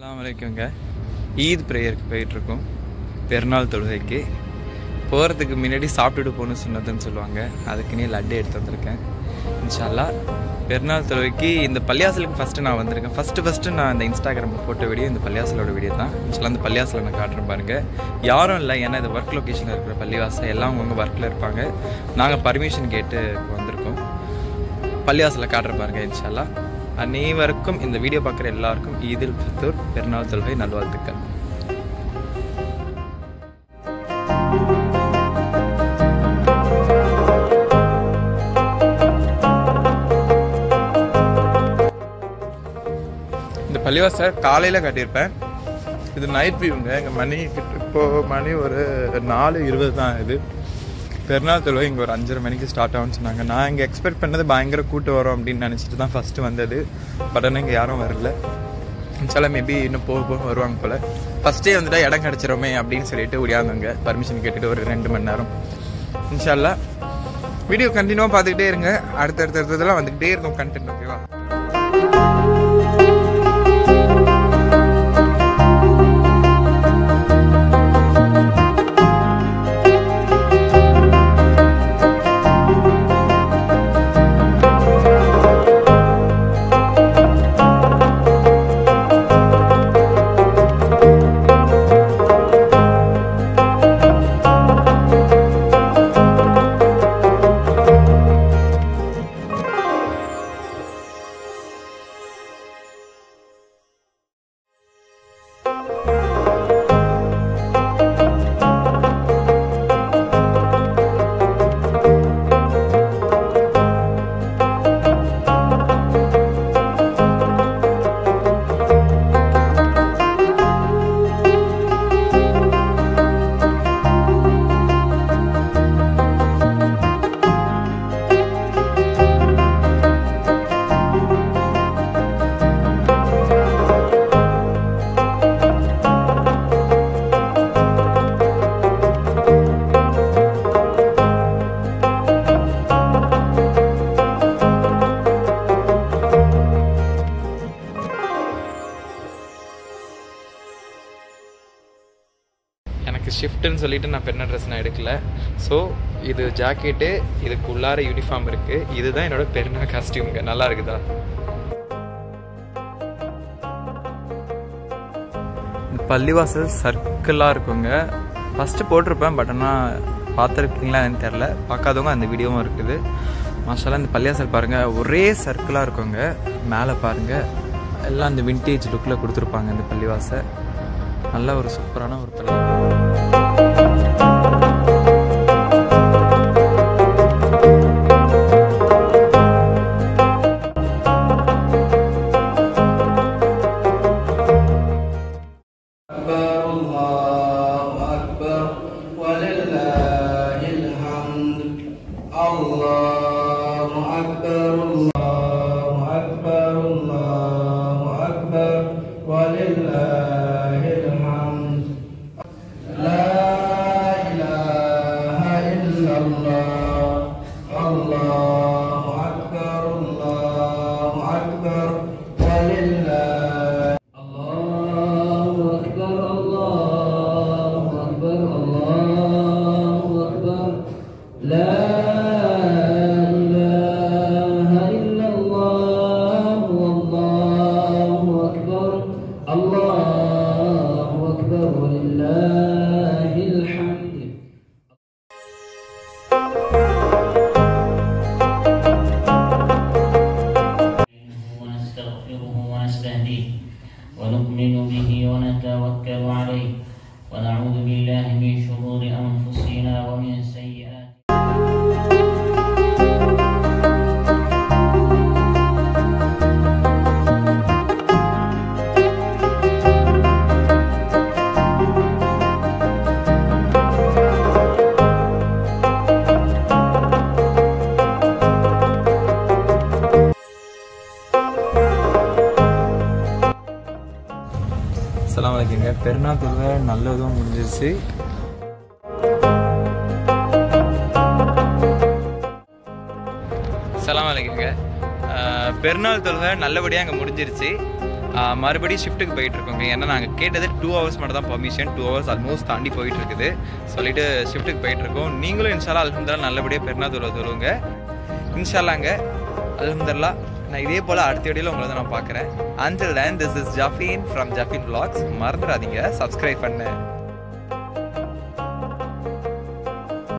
அஸ்ஸலாமு அலைக்குங்க ஈத் ப்ரேயருக்கு போயிட்டுருக்கோம் பெருநாள் தொழுகைக்கு போகிறதுக்கு முன்னாடி சாப்பிட்டுட்டு போகணும்னு சொன்னதுன்னு சொல்லுவாங்க அதுக்குன்னே லட்டு எடுத்து வந்திருக்கேன் இன்ஷால்லா பெருநாள் தொழுகைக்கு இந்த பள்ளியாசலுக்கு ஃபஸ்ட்டு நான் வந்திருக்கேன் ஃபஸ்ட்டு ஃபஸ்ட்டு நான் இந்த இன்ஸ்டாகிராமில் போட்ட வீடியோ இந்த பள்ளியாசலோட வீடியோ தான் இன்ஷால்லா அந்த பள்ளியாசலை நான் காட்டுறேன் பாருங்கள் யாரும் இல்லை ஏன்னா இது ஒர்க் லொக்கேஷனில் இருக்கிற பள்ளிவாசல் எல்லாம் அவங்கவுங்க ஒர்க்கில் இருப்பாங்க நாங்கள் பர்மிஷன் கேட்டு வந்திருக்கோம் பள்ளிவாசலை காட்டுற பாருங்க இன்ஷால்லா அனைவருக்கும் இந்த வீடியோ பார்க்குற எல்லாருக்கும் ஈதில் ஃபித்தூர் பெருநாள் தொழுகை நல்வாழ்த்துக்கள் இந்த பள்ளிவாசல் காலையில் கட்டியிருப்பேன் இது நைட் வியூங்க எங்கள் மணி கிட்ட இப்போ மணி ஒரு நாலு இருபது தான் இது பெருநாள் தொழுகை இங்கே ஒரு அஞ்சரை மணிக்கு ஸ்டார்ட் ஆகும்னு சொன்னாங்க நான் இங்கே எக்ஸ்பெக்ட் பண்ணது பயங்கர கூட்டு வரும் அப்படின்னு நினச்சிட்டு தான் ஃபஸ்ட்டு வந்தது பட் ஆனால் இங்கே யாரும் வரல இன்ஷால்லா மேபி இன்னும் போக போக வருவாங்க போல் ஃபஸ்ட்டே வந்துட்டா இடம் கிடச்சிருமே அப்படின்னு சொல்லிட்டு ஓடியாந்தாங்க பர்மிஷன் கேட்டுட்டு ஒரு ரெண்டு மணி நேரம் இன்ஷால்லா வீடியோ கண்டினியூவாக பார்த்துக்கிட்டே இருங்க அடுத்தடுத்த அடுத்ததெல்லாம் வந்துக்கிட்டே இருக்கும் கண்டென்ட் ஓகேவா எனக்கு ஷிஃப்ட்டுன்னு சொல்லிட்டு நான் பெண்ண ட்ரெஸ் நான் எடுக்கல ஸோ இது ஜாக்கெட்டு இதுக்கு உள்ளார யூனிஃபார்ம் இருக்குது இதுதான் என்னோட பெருநாள் காஸ்டியூமுங்க நல்லா இருக்குதா இந்த பள்ளிவாசல் சர்க்கிளாக இருக்குங்க ஃபஸ்ட்டு போட்டிருப்பேன் பட் ஆனால் பார்த்துருக்கீங்களா எனக்கு தெரில பார்க்காதவங்க அந்த வீடியோவும் இருக்குது மாஷாலாம் இந்த பள்ளிவாசல் பாருங்கள் ஒரே சர்க்கிளாக இருக்குங்க மேலே பாருங்கள் எல்லாம் இந்த விண்டேஜ் லுக்கில் கொடுத்துருப்பாங்க இந்த பள்ளிவாசல் நல்ல ஒரு சூப்பரான ஒரு பள்ளி أكبر الله أكبر ولله الحمد الله أكبر الله أكبر الله أكبر ولله الحمد لا إله إلا الله الله أكبر الله أكبر ولله الله أكبر الله أكبر الله أكبر لا إله إلا الله والله أكبر الله أكبر ولله الحمد ونستغفره ونستهديه ونؤمن به ونتوكل عليه ونعوذ بالله من شرور أنفسنا ومن سيئات அஸ்ஸலாமு அலைக்குங்க பெருநாள் தொழுகை நல்லதும் முடிஞ்சிருச்சு அஸ்ஸலாமு அலைக்குங்க அஹ், பெருநாள் தொழுகை நல்லபடியாக அங்கே முடிஞ்சிருச்சு ஆஹ் மறுபடியும் ஷிஃப்ட்டுக்கு போயிட்டு இருக்கோங்க ஏன்னா நாங்கள் கேட்டது டூ ஹவர்ஸ் மட்டும் தான் பர்மிஷன் டூ ஹவர்ஸ் ஆல்மோஸ்ட் தாண்டி போயிட்டு இருக்குது சொல்லிட்டு ஷிஃப்ட்டுக்கு போயிட்டு இருக்கோம் நீங்களும் இன்ஷால்லா அல்ஹம்துலில்லாஹ் நல்லபடியாக பெருனா தூர வருவாங்க இன்ஷால்லாங்க அல்ஹம்துலில்லா நான் இதே போல் அடுத்த வீடியோவில் உங்களை தான் நான் பார்க்குறேன் until then this is Jafeen from Jafeen vlogs மறந்துடாதீங்க சப்ஸ்கிரைப் பண்ண